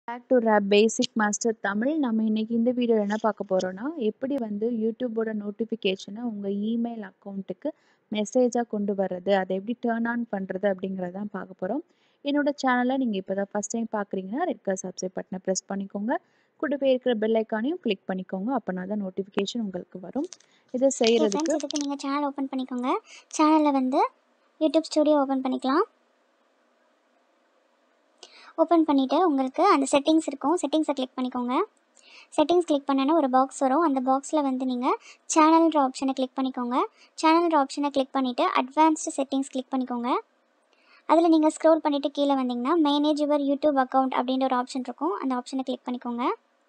back to ரேப் basic master Tamil நம்ம இன்னைக்கு இந்த வீடியோவில் என்ன பார்க்க போகிறோம்னா எப்படி வந்து யூடியூபோட நோட்டிஃபிகேஷனை உங்கள் இமெயில் அக்கௌண்ட்டுக்கு மெசேஜாக கொண்டு வர்றது அதை எப்படி டேர்ன் ஆன் பண்ணுறது அப்படிங்கிறத தான் பார்க்க போகிறோம் என்னோட சேனலை நீங்கள் இப்போ தான் ஃபஸ்ட் டைம் பார்க்குறீங்கன்னா ரெட் கலர் சப்ஸ்கிரைப் பட்டனை ப்ரெஸ் பண்ணிக்கோங்க கூடவே இருக்கிற பெல் ஐக்கானையும் கிளிக் பண்ணிக்கோங்க அப்போனா தான் நோட்டிஃபிகேஷன் உங்களுக்கு வரும் இதை ஓகே செய்கிறதுக்கு ஃப்ரெண்ட்ஸ் இதுக்கு நீங்கள் சேனல் ஓப்பன் பண்ணிக்கோங்க சேனலில் வந்து யூடியூப் ஸ்டுடியோ ஓப்பன் பண்ணிக்கலாம் ஓப்பன் பண்ணிவிட்டு உங்களுக்கு அந்த செட்டிங்ஸ் இருக்கும் செட்டிங்ஸை கிளிக் பண்ணிக்கோங்க செட்டிங்ஸ் கிளிக் பண்ணனா ஒரு பாக்ஸ் வரும் அந்த பாக்ஸில் வந்து நீங்கள் சேனல்ன்ற ஆப்ஷனை கிளிக் பண்ணிக்கோங்க சேனல்ன்ற ஆப்ஷனை கிளிக் பண்ணிவிட்டு அட்வான்ஸ்டு செட்டிங்ஸ் கிளிக் பண்ணிக்கோங்க அதில் நீங்கள் ஸ்க்ரோல் பண்ணிவிட்டு கீழே வந்தீங்கன்னா மேனேஜ் யுவர் யூடியூப் அக்கௌண்ட் அப்படின்ற ஒரு ஆப்ஷன் இருக்கும் அந்த ஆப்ஷனை கிளிக் பண்ணிக்கோங்க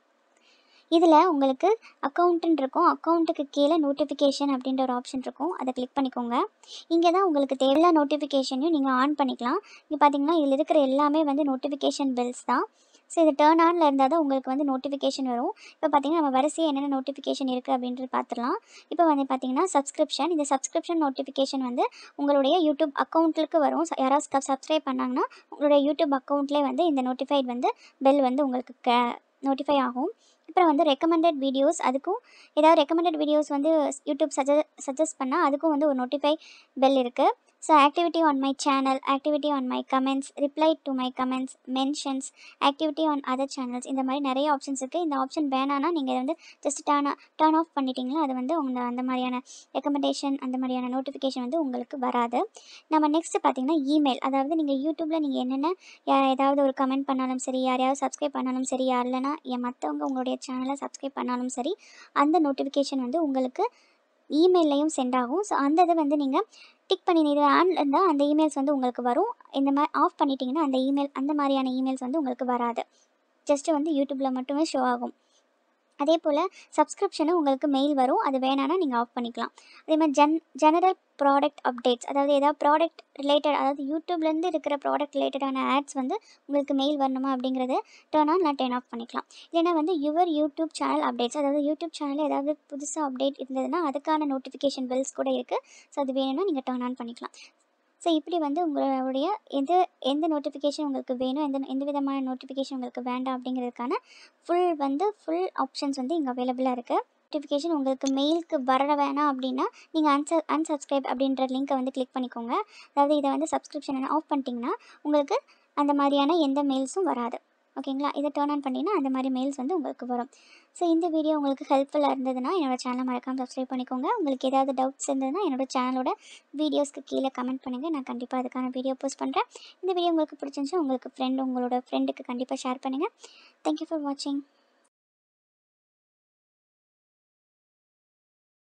இதில் உங்களுக்கு அக்கௌண்ட்டுன்னு இருக்கும் அக்கௌண்ட்டுக்கு கீழே நோட்டிஃபிகேஷன் அப்படின்ற ஒரு ஆப்ஷன் இருக்கும் அதை கிளிக் பண்ணிக்கோங்க இங்கே தான் உங்களுக்கு தேவையான நோட்டிஃபிகேஷனையும் நீங்கள் ஆன் பண்ணிக்கலாம் இங்கே பார்த்தீங்கன்னா இதில் இருக்கிற எல்லாமே வந்து நோட்டிஃபிகேஷன் பில்ஸ் தான் ஸோ இது டேர்ன் ஆனில் இருந்தால் தான் உங்களுக்கு வந்து நோட்டிஃபிகேஷன் வரும் இப்போ பார்த்தீங்கன்னா நம்ம வரிசையாக என்னென்ன நோட்டிஃபிகேஷன் இருக்குது அப்படின்றது பார்த்துடலாம் இப்போ வந்து பார்த்தீங்கன்னா சப்ஸ்கிரிப்ஷன் இந்த சப்ஸ்கிரிப்ஷன் நோட்டிஃபிகேஷன் வந்து உங்களுடைய யூடியூப் அக்கௌண்ட்டுக்கு வரும் ச- யாராவது சப்ஸ்கிரைப் பண்ணாங்கன்னா உங்களுடைய யூடியூப் அக்கௌண்ட்லேயே வந்து இந்த நோட்டிஃபைட் வந்து பெல் வந்து உங்களுக்கு க நோட்டிஃபை ஆகும் அப்புறம் வந்து ரெக்கமெண்டட் வீடியோஸ் அதுக்கும் ஏதாவது ரெக்கமெண்டட் வீடியோஸ் வந்து யூடியூப் சஜ சஜஸ்ட் பண்ணால் அதுக்கும் வந்து ஒரு நோட்டிஃபை பெல் இருக்குது so activity on my channel activity on my comments reply to my comments mentions activity on other channels இந்த மாதிரி நிறைய ஆப்ஷன்ஸ் இருக்குது இந்த ஆப்ஷன் வேணான்னா நீங்கள் இதை வந்து ஜஸ்ட் டர்ன் டர்ன் ஆஃப் பண்ணிட்டீங்களா அது வந்து உங்களை அந்த மாதிரியான ரெக்கமெண்டேஷன் அந்த மாதிரியான நோட்டிஃபிகேஷன் வந்து உங்களுக்கு வராது நம்ம நெக்ஸ்ட்டு பார்த்தீங்கன்னா இமெயில் அதாவது நீங்கள் யூடியூப்பில் நீங்கள் என்னென்ன யா- ஏதாவது ஒரு கமெண்ட் பண்ணாலும் சரி யாரையாவது சப்ஸ்கிரைப் பண்ணாலும் சரி யார் இல்லைனா என் மற்றவங்க உங்களுடைய சேனலை சப்ஸ்கிரைப் பண்ணாலும் சரி அந்த நோட்டிஃபிகேஷன் வந்து உங்களுக்கு இமெயிலையும் சென்ட் ஆகும் ஸோ அந்த இதை வந்து நீங்கள் டிக் பண்ணி இது ஆன் இருந்தால் அந்த இமெயில்ஸ் வந்து உங்களுக்கு வரும் இந்த மாதிரி ஆஃப் பண்ணிட்டீங்கன்னா அந்த இமெயில் அந்த மாதிரியான இமெயில்ஸ் வந்து உங்களுக்கு வராது ஜஸ்ட்டு வந்து யூடியூப்பில் மட்டுமே ஷோ ஆகும் அதே போல் சப்ஸ்கிரிப்ஷனும் உங்களுக்கு மெயில் வரும் அது வேணான்னா நீங்கள் ஆஃப் பண்ணிக்கலாம் அதே மாதிரி ஜென் ஜெனரல் ப்ராடக்ட் அப்டேட்ஸ் அதாவது ஏதாவது ப்ராடக்ட் ரிலேட்டட் அதாவது யூடியூப்லேருந்து இருக்கிற ப்ராடக்ட் ரிலேட்டடான ஆட்ஸ் வந்து உங்களுக்கு மெயில் வரணுமா அப்படிங்கிறது டேர்ன் ஆன் நான் டேர்ன் ஆஃப் பண்ணிக்கலாம் இல்லைன்னா வந்து யுவர் யூடியூப் சேனல் அப்டேட்ஸ் அதாவது யூடியூப் சேனலில் ஏதாவது புதுசாக அப்டேட் இருந்ததுன்னா அதுக்கான நோட்டிஃபிகேஷன் பில்ஸ் கூட இருக்குது ஸோ அது வேணும்னா நீங்கள் டேர்ன் ஆன் பண்ணிக்கலாம் ஸோ இப்படி வந்து உங்களுடைய எந்த எந்த நோட்டிஃபிகேஷன் உங்களுக்கு வேணும் எந்த எந்த விதமான நோட்டிஃபிகேஷன் உங்களுக்கு வேண்டாம் அப்படிங்கிறதுக்கான ஃபுல் வந்து ஃபுல் ஆப்ஷன்ஸ் வந்து இங்கே அவைலபிளாக இருக்குது நோட்டிஃபிகேஷன் உங்களுக்கு மெயிலுக்கு வர வேணாம் அப்படின்னா நீங்கள் அன்ச அன்சப்ஸ்கிரைப் அப்படின்ற லிங்க்கை வந்து கிளிக் பண்ணிக்கோங்க அதாவது இதை வந்து சப்ஸ்கிரிப்ஷன் ஆஃப் பண்ணிட்டீங்கன்னா உங்களுக்கு அந்த மாதிரியான எந்த மெயில்ஸும் வராது ஓகேங்களா இதை டேர்ன் ஆன் பண்ணிங்கன்னா அந்த மாதிரி மெயில்ஸ் வந்து உங்களுக்கு வரும் ஸோ இந்த வீடியோ உங்களுக்கு ஹெல்ப்ஃபுல்லாக இருந்ததுன்னா என்னோட சேனலை மறக்காமல் சப்ஸ்கிரைப் பண்ணிக்கோங்க உங்களுக்கு ஏதாவது டவுட்ஸ் இருந்ததுன்னா என்னோட சேனலோட வீடியோஸ்க்கு கீழே கமெண்ட் பண்ணுங்கள் நான் கண்டிப்பாக அதுக்கான வீடியோ போஸ்ட் பண்ணுறேன் இந்த வீடியோ உங்களுக்கு பிடிச்சிருந்துச்சு உங்களுக்கு ஃப்ரெண்ட் உங்களோட ஃப்ரெண்டுக்கு கண்டிப்பாக ஷேர் பண்ணுங்கள் தேங்க்யூ ஃபார் வாட்சிங்